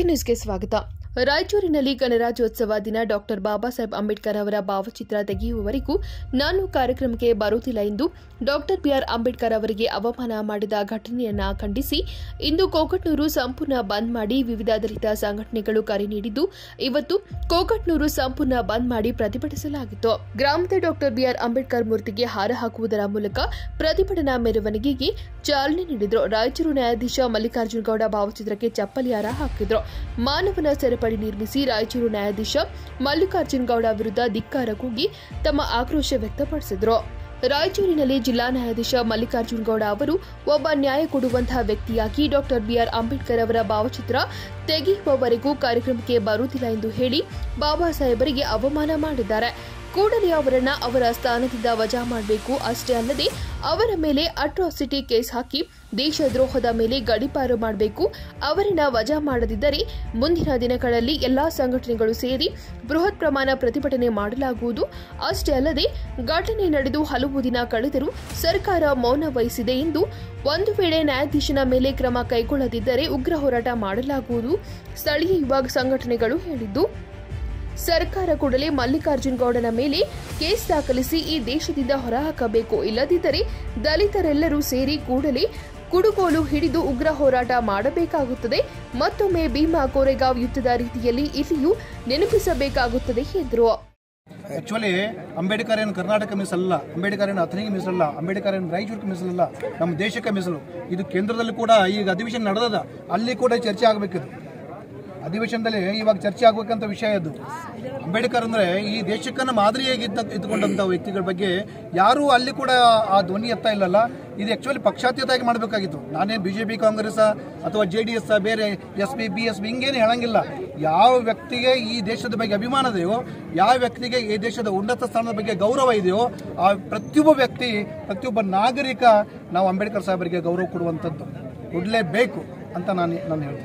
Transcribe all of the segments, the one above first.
ನ್ಯೂಸ್ಗೆ ಸ್ವಾಗತ ರಾಯಚೂರಿನಲ್ಲಿ ಗಣರಾಜ್ಯೋತ್ಸವ ದಿನ ಡಾಕ್ಟರ್ ಬಾಬಾ ಸಾಹೇಬ್ ಅಂಬೇಡ್ಕರ್ ಅವರ ಭಾವಚಿತ್ರ ತೆಗೆಯುವವರೆಗೂ ನಾನು ಕಾರ್ಯಕ್ರಮಕ್ಕೆ ಬರುತ್ತಿಲ್ಲ ಎಂದು ಡಾಕ್ಟರ್ ಬಿಆರ್ ಅಂಬೇಡ್ಕರ್ ಅವರಿಗೆ ಅವಮಾನ ಮಾಡಿದ ಘಟನೆಯನ್ನ ಖಂಡಿಸಿ ಇಂದು ಕೋಕಟ್ನೂರು ಸಂಪೂರ್ಣ ಬಂದ್ ಮಾಡಿ ವಿವಿಧ ದಲಿತ ಸಂಘಟನೆಗಳು ಕರೆ ನೀಡಿದ್ದು ಇವತ್ತು ಕೋಕಟ್ನೂರು ಸಂಪೂರ್ಣ ಬಂದ್ ಮಾಡಿ ಪ್ರತಿಭಟಿಸಲಾಗಿತ್ತು ಗ್ರಾಮದ ಡಾಕ್ಟರ್ ಬಿಆರ್ ಅಂಬೇಡ್ಕರ್ ಮೂರ್ತಿಗೆ ಹಾರ ಹಾಕುವುದರ ಮೂಲಕ ಪ್ರತಿಭಟನಾ ಮೆರವಣಿಗೆಗೆ ಚಾಲನೆ ನೀಡಿದ್ರು ರಾಯಚೂರು ನ್ಯಾಯಾಧೀಶ ಮಲ್ಲಿಕಾರ್ಜುನ ಗೌಡ ಭಾವಚಿತ್ರಕ್ಕೆ ಚಪ್ಪಲಿ ಹಾರ ಹಾಕಿದ್ರು ಮಾನವನ ಸರಪಳಿ ನಿರ್ಮಿಸಿ ರಾಯಚೂರು ನ್ಯಾಯಾಧೀಶ ಮಲ್ಲಿಕಾರ್ಜುನ ಗೌಡ ವಿರುದ್ಧ ಧಿಕ್ಕಾರ ಕೂಗಿ ತಮ್ಮ ಆಕ್ರೋಶ ವ್ಯಕ್ತಪಡಿಸಿದ್ರು ರಾಯಚೂರಿನಲ್ಲಿ ಜಿಲ್ಲಾ ನ್ಯಾಯಾಧೀಶ ಮಲ್ಲಿಕಾರ್ಜುನ ಗೌಡ ಅವರು ಒಬ್ಬ ನ್ಯಾಯ ಕೊಡುವಂತಹ ವ್ಯಕ್ತಿಯಾಗಿ ಡಾಕ್ಟರ್ ಬಿಆರ್ ಅಂಬೇಡ್ಕರ್ ಅವರ ಭಾವಚಿತ್ರ ತೆಗೆಯುವವರೆಗೂ ಕಾರ್ಯಕ್ರಮಕ್ಕೆ ಬರುವುದಿಲ್ಲ ಎಂದು ಹೇಳಿ ಬಾಬಾ ಸಾಹೇಬರಿಗೆ ಅವಮಾನ ಮಾಡಿದ್ದಾರೆ ಕೂಡಲೇ ಅವರನ್ನ ಅವರ ಸ್ಥಾನದಿಂದ ವಜಾ ಮಾಡಬೇಕು ಅಷ್ಟೇ ಅಲ್ಲದೆ ಅವರ ಮೇಲೆ ಅಟ್ರಾಸಿಟಿ ಕೇಸ್ ಹಾಕಿ ದೇಶದ್ರೋಹದ ಮೇಲೆ ಗಡಿಪಾರು ಮಾಡಬೇಕು ಅವರನ್ನ ವಜಾ ಮಾಡದಿದ್ದರೆ ಮುಂದಿನ ದಿನಗಳಲ್ಲಿ ಎಲ್ಲಾ ಸಂಘಟನೆಗಳು ಸೇರಿ ಬೃಹತ್ ಪ್ರಮಾಣ ಪ್ರತಿಭಟನೆ ಮಾಡಲಾಗುವುದು ಅಷ್ಟೇ ಅಲ್ಲದೆ ಘಟನೆ ನಡೆದು ಹಲವು ದಿನ ಕಳೆದರೂ ಸರ್ಕಾರ ಮೌನ ವಹಿಸಿದೆ ಎಂದು ಒಂದು ವೇಳೆ ನ್ಯಾಯಾಧೀಶನ ಮೇಲೆ ಕ್ರಮ ಕೈಗೊಳ್ಳದಿದ್ದರೆ ಉಗ್ರ ಹೋರಾಟ ಮಾಡಲಾಗುವುದು ಸ್ಥಳೀಯ ಯುವ ಸಂಘಟನೆಗಳು ಹೇಳಿದ್ದು ಸರ್ಕಾರ ಕೂಡಲೇ ಮಲ್ಲಿಕಾರ್ಜುನ್ ಗೌಡನ ಮೇಲೆ ಕೇಸ್ ದಾಖಲಿಸಿ ಈ ದೇಶದಿಂದ ಹೊರಹಾಕಬೇಕು ಇಲ್ಲದಿದ್ದರೆ ದಲಿತರೆಲ್ಲರೂ ಸೇರಿ ಕೂಡಲೇ ಕುಡುಗೋಲು ಹಿಡಿದು ಉಗ್ರ ಹೋರಾಟ ಮಾಡಬೇಕಾಗುತ್ತದೆ ಮತ್ತೊಮ್ಮೆ ಭೀಮಾ ಕೋರೆಗಾಂವ್ ಯುದ್ಧದ ರೀತಿಯಲ್ಲಿ ಇಲ್ಲಿಯೂ ನೆನಪಿಸಬೇಕಾಗುತ್ತದೆ ಎಂದರು ಆಕ್ಚುಲಿ ಅಂಬೇಡ್ಕರ್ ಏನು ಕರ್ನಾಟಕ ಮೀಸಲಲ್ಲ ಅಂಬೇಡ್ಕರ್ ಏನು ಅಥಣಿಗೆ ಮೀಸಲಲ್ಲ ಅಂಬೇಡ್ಕರ್ ಏನು ರಾಯಚೂರಿಗೆ ಮೀಸಲಲ್ಲ ನಮ್ಮ ದೇಶಕ್ಕೆ ಮೀಸಲು ಇದು ಕೇಂದ್ರದಲ್ಲಿ ಕೂಡ ಈಗ ಅಧಿವೇಶನ ನಡೆದದ ಅಲ್ಲಿ ಕೂಡ ಚರ್ಚೆ ಆಗಬೇಕಿದು ಅಧಿವೇಶನದಲ್ಲಿ ಇವಾಗ ಚರ್ಚೆ ಆಗಬೇಕಂತ ವಿಷಯ ಅದು ಅಂಬೇಡ್ಕರ್ ಅಂದ್ರೆ ಈ ದೇಶಕ್ಕನ್ನ ಮಾದರಿಯಾಗಿ ಇದ್ದ ಇದ್ದುಕೊಂಡಂತ ವ್ಯಕ್ತಿಗಳ ಬಗ್ಗೆ ಯಾರೂ ಅಲ್ಲಿ ಕೂಡ ಆ ಧ್ವನಿ ಎತ್ತಾ ಇಲ್ಲಲ್ಲ ಇದು ಆಕ್ಚುಲಿ ಪಕ್ಷಾತೀತವಾಗಿ ಮಾಡಬೇಕಾಗಿತ್ತು ನಾನೇನು ಬಿಜೆಪಿ ಕಾಂಗ್ರೆಸ್ ಅಥವಾ ಜೆ ಡಿ ಎಸ್ ಬೇರೆ S P B S P ಹಿಂಗೇನು ಹೇಳಂಗಿಲ್ಲ ಯಾವ ವ್ಯಕ್ತಿಗೆ ಈ ದೇಶದ ಬಗ್ಗೆ ಅಭಿಮಾನ ಇದೆಯೋ ಯಾವ ವ್ಯಕ್ತಿಗೆ ಈ ದೇಶದ ಉನ್ನತ ಸ್ಥಾನದ ಬಗ್ಗೆ ಗೌರವ ಇದೆಯೋ ಆ ಪ್ರತಿಯೊಬ್ಬ ವ್ಯಕ್ತಿ ಪ್ರತಿಯೊಬ್ಬ ನಾಗರಿಕ ನಾವು ಅಂಬೇಡ್ಕರ್ ಸಾಹೇಬರಿಗೆ ಗೌರವ ಕೊಡುವಂಥದ್ದು ಕೊಡಲೇಬೇಕು ಅಂತ ನಾನು ನಾನು ಹೇಳ್ತೀನಿ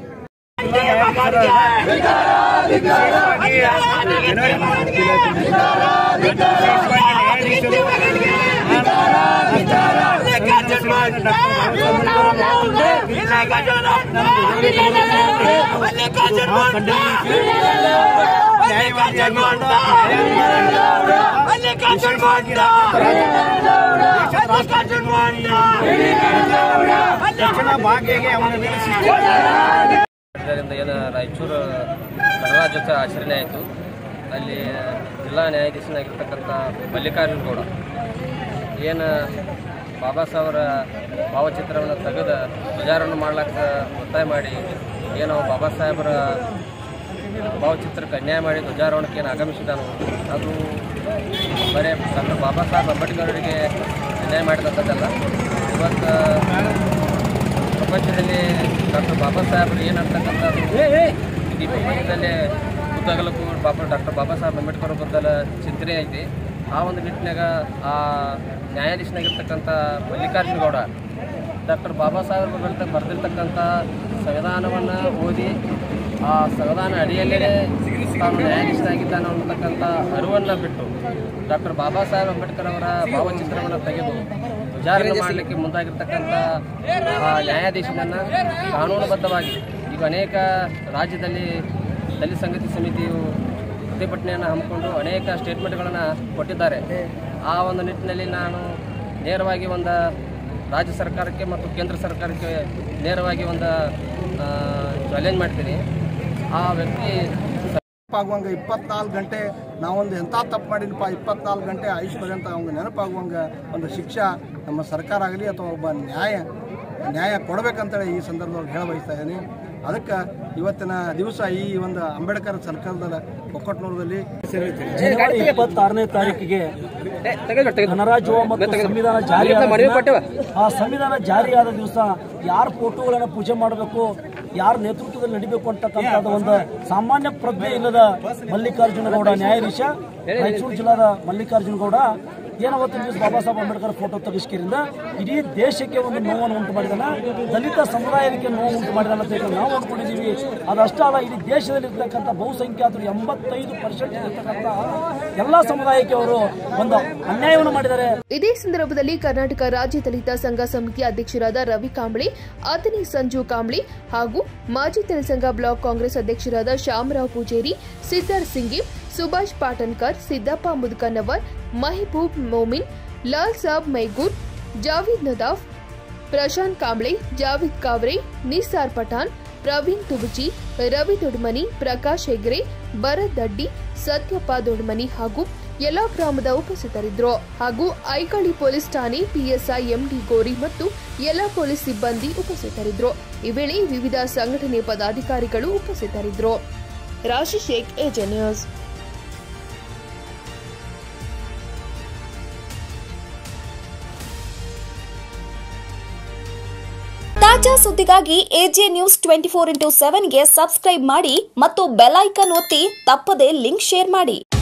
ಇದರಿಂದ ಏನು ರಾಯಚೂರು ಗಣರಾಜ್ಯೋತ್ಸವ ಆಚರಣೆ ಆಯಿತು ಅಲ್ಲಿ ಜಿಲ್ಲಾ ನ್ಯಾಯಾಧೀಶನಾಗಿರ್ತಕ್ಕಂಥ ಮಲ್ಲಿಕಾರ್ಜುನ ಗೌಡ ಏನು ಬಾಬಾ ಸಾಹೇಬರ ಭಾವಚಿತ್ರವನ್ನು ತೆಗೆದು ಧ್ವಜಾರೋಹಣ ಮಾಡ್ಲಿಕ್ಕೆ ಒತ್ತಾಯ ಮಾಡಿ ಏನು ಬಾಬಾ ಸಾಹೇಬರ ಭಾವಚಿತ್ರಕ್ಕೆ ಅನ್ಯಾಯ ಮಾಡಿ ಧ್ವಜಾರೋಹಣಕ್ಕೆ ಏನು ಆಗಮಿಸಿದಾನೋ ಅದು ಬರೀ ಡಾಕ್ಟರ್ ಬಾಬಾ ಸಾಹೇಬ್ ಅಂಬೇಡ್ಕರ್ ಅವರಿಗೆ ಅನ್ಯಾಯ ಮಾಡಿದಂಥದ್ದಲ್ಲ ಇವತ್ತು ಪ್ರಪಂಚದಲ್ಲಿ ಡಾಕ್ಟರ್ ಬಾಬಾ ಸಾಹೇಬರು ಏನಂತಕ್ಕಂಥದ್ದು ಇಡೀ ಪ್ರಪಂಚದಲ್ಲೇ ಉದ್ದಾಗಲಕ್ಕೂ ಬಾಬಾ ಡಾಕ್ಟರ್ ಬಾಬಾ ಸಾಹೇಬ್ ಅಂಬೇಡ್ಕರ್ ಬದ್ದಲ ಚಿಂತನೆ ಐತಿ ಆ ಒಂದು ನಿಟ್ಟಿನಾಗ ಆ ನ್ಯಾಯಾಧೀಶನಾಗಿರ್ತಕ್ಕಂಥ ಮಲ್ಲಿಕಾರ್ಜುನ ಗೌಡ ಡಾಕ್ಟರ್ ಬಾಬಾ ಸಾಹೇಬ್ ಬರೆದ ಬರೆದಿರ್ತಕ್ಕಂಥ ಸಂವಿಧಾನವನ್ನು ಓದಿ ಆ ಸಂವಿಧಾನ ಅಡಿಯಲ್ಲೇ ತಾನು ನ್ಯಾಯಾಧೀಶನಾಗಿದ್ದಾನೆ ಅನ್ನತಕ್ಕಂಥ ಅರಿವನ್ನು ಬಿಟ್ಟು ಡಾಕ್ಟರ್ ಬಾಬಾ ಸಾಹೇಬ್ ಅಂಬೇಡ್ಕರ್ ಅವರ ಭಾವಚಿತ್ರವನ್ನು ತೆಗೆದು ವಿಚಾರಣೆ ಮಾಡಲಿಕ್ಕೆ ಮುಂದಾಗಿರ್ತಕ್ಕಂಥ ಆ ನ್ಯಾಯಾಧೀಶನನ್ನು ಕಾನೂನುಬದ್ಧವಾಗಿ ಈಗ ಅನೇಕ ರಾಜ್ಯದಲ್ಲಿ ದಲಿತ ಸಂಗತಿ ಸಮಿತಿಯು ಪ್ರತಿಭಟನೆಯನ್ನು ಹಮ್ಮಿಕೊಂಡು ಅನೇಕ ಸ್ಟೇಟ್ಮೆಂಟ್ಗಳನ್ನು ಕೊಟ್ಟಿದ್ದಾರೆ ಆ ಒಂದು ನಿಟ್ಟಿನಲ್ಲಿ ನಾನು ನೇರವಾಗಿ ಒಂದು ರಾಜ್ಯ ಸರ್ಕಾರಕ್ಕೆ ಮತ್ತು ಕೇಂದ್ರ ಸರ್ಕಾರಕ್ಕೆ ನೇರವಾಗಿ ಒಂದು ಚಾಲೆಂಜ್ ಮಾಡ್ತೀನಿ ಆ ವ್ಯಕ್ತಿ ನೆನಪಾಗುವಂಗೆ ಇಪ್ಪತ್ನಾಲ್ಕು ಗಂಟೆ ನಾವೊಂದು ಎಂಥ ತಪ್ಪು ಮಾಡಿನಪ್ಪ ಇಪ್ಪತ್ನಾಲ್ಕು ಗಂಟೆ ಆಯುಷ್ ಪರ್ಯಂತ ಅವ್ಗೆ ನೆನಪಾಗುವಂಗೆ ಒಂದು ಶಿಕ್ಷಾ ನಮ್ಮ ಸರ್ಕಾರ ಆಗಲಿ ಅಥವಾ ಒಬ್ಬ ನ್ಯಾಯ ನ್ಯಾಯ ಕೊಡಬೇಕಂತೇಳಿ ಈ ಸಂದರ್ಭದಲ್ಲಿ ಹೇಳ ಬಯಸ್ತಾ ಇದ್ದೀನಿ ಅದಕ್ಕೆ ಇವತ್ತಿನ ದಿವಸ ಈ ಒಂದು ಅಂಬೇಡ್ಕರ್ ಸರ್ಕಲ್ದ ಒಕ್ಕಟ್ನೂರದಲ್ಲಿ ಜನವರಿ ಇಪ್ಪತ್ತಾರನೇ ತಾರೀಕಿಗೆ ಗಣರಾಜ್ಯೋತ್ಸವ ಮತ್ತು ಸಂವಿಧಾನ ಜಾರಿ ಆ ಸಂವಿಧಾನ ಜಾರಿಯಾದ ದಿವಸ ಯಾರ ಫೋಟೋಗಳನ್ನ ಪೂಜೆ ಮಾಡಬೇಕು ಯಾರ ನೇತೃತ್ವದಲ್ಲಿ ನಡಿಬೇಕು ಅಂತಕ್ಕಂಥದ್ದು ಒಂದು ಸಾಮಾನ್ಯ ಪ್ರಜ್ಞೆ ಇಲ್ಲದ ಮಲ್ಲಿಕಾರ್ಜುನ ಗೌಡ ನ್ಯಾಯಾಧೀಶ ರಾಯಚೂರು ಜಿಲ್ಲಾದ ಮಲ್ಲಿಕಾರ್ಜುನ ಗೌಡ ಏನವತ್ತು ನ್ಯೂಸ್ ಬಾಬಾ ಸಾಹೇಬ್ ಅಂಬೇಡ್ಕರ್ ಫೋಟೋ ತೆಗಿಸ್ಕಿರಿಂದ ಇಡೀ ದೇಶಕ್ಕೆ ಒಂದು ನೋವನ್ನು ಉಂಟು ಮಾಡಿದಾನ ದಲಿತ ಸಮುದಾಯಕ್ಕೆ ನೋವು ಉಂಟು ಮಾಡಿದಾನ ಅಂತ ಹೇಳಿ ನಾವು ಅಂದ್ಕೊಂಡಿದ್ದೀವಿ ಅದಷ್ಟೇ ಅಲ್ಲ ಇಡೀ ದೇಶದಲ್ಲಿ ಇರ್ತಕ್ಕಂಥ ಬಹುಸಂಖ್ಯಾತರು ಎಂಬತ್ತೈದು ಪರ್ಸೆಂಟ್ ಇರ್ತಕ್ಕಂಥ ಎಲ್ಲ ಸಮುದಾಯಕ್ಕೆ ಅವರು ಒಂದು ಅನ್ಯಾಯವನ್ನು ಮಾಡಿದ್ದಾರೆ ಇದೇ ಸಂದರ್ಭದಲ್ಲಿ ಕರ್ನಾಟಕ ರಾಜ್ಯ ದಲಿತ ಸಂಘ ಸಮಿತಿ ಅಧ್ಯಕ್ಷರಾದ ರವಿ ಕಾಂಬ್ಳೆ ಅತನಿ ಸಂಜು ಕಾಂಬ್ಳೆ ಹಾಗೂ ಮಾಜಿ ದಲಿತ ಸಂಘ ಬ್ಲಾಕ್ ಕಾಂಗ್ರೆಸ್ ಅಧ್ಯಕ್ಷರಾದ ಶ್ಯಾಮರಾವ್ ಪೂಜೇರಿ ಸಿದ್ದಾರ್ ಸಿಂಗಿ ಸುಭಾಷ್ ಪಾಟನ್ಕರ್ ಸಿದ್ದಪ್ಪ ಮುದ್ಕನ್ನವರ್ ಮಹಿಬೂಬ್ ಮೋಮಿನ್ ಲಾಲ್ ಸಾಬ್ ಮೈಗೂರ್ ಜಾವೀದ್ ನದಾಫ್ ಪ್ರಶಾಂತ್ ಕಾಂಬ್ಳೆ ಜಾವೀದ್ ಕಾವ್ರೆ ನಿಸಾರ್ ಪಠಾಣ್ ಪ್ರವೀಣ್ ತುಬಚಿ ರವಿ ದೊಡ್ಮನಿ ಪ್ರಕಾಶ್ ಹೆಗ್ರೆ ಭರತ್ ದಡ್ಡಿ ಸತ್ಯಪ್ಪ ದೊಡ್ಮನಿ ಹಾಗೂ ಯಲಾ ಗ್ರಾಮದ ಉಪಸ್ಥಿತರಿದ್ದರು ಹಾಗೂ ಐಕಳಿ ಪೊಲೀಸ್ ಠಾಣೆ ಪಿಎಸ್ಐ ಎಂಡಿ ಗೋರಿ ಮತ್ತು ಯಲಾ ಪೊಲೀಸ್ ಸಿಬ್ಬಂದಿ ಉಪಸ್ಥಿತರಿದ್ದರು ಈ ವೇಳೆ ವಿವಿಧ ಸಂಘಟನೆ ಪದಾಧಿಕಾರಿಗಳು ಉಪಸ್ಥಿತರಿದ್ದರು ರಾಶಿ ಶೇಖ್ ಎಜೆ ನ್ಯೂಸ್ ತಾಜಾ ಸುದ್ದಿಗಾಗಿ AJ news twenty four into ಸೆವೆನ್ಗೆ ಸಬ್ಸ್ಕ್ರೈಬ್ ಮಾಡಿ ಮತ್ತು ಬೆಲ್ ಐಕನ್ ಒತ್ತಿ ತಪ್ಪದೇ ಲಿಂಕ್ ಶೇರ್ ಮಾಡಿ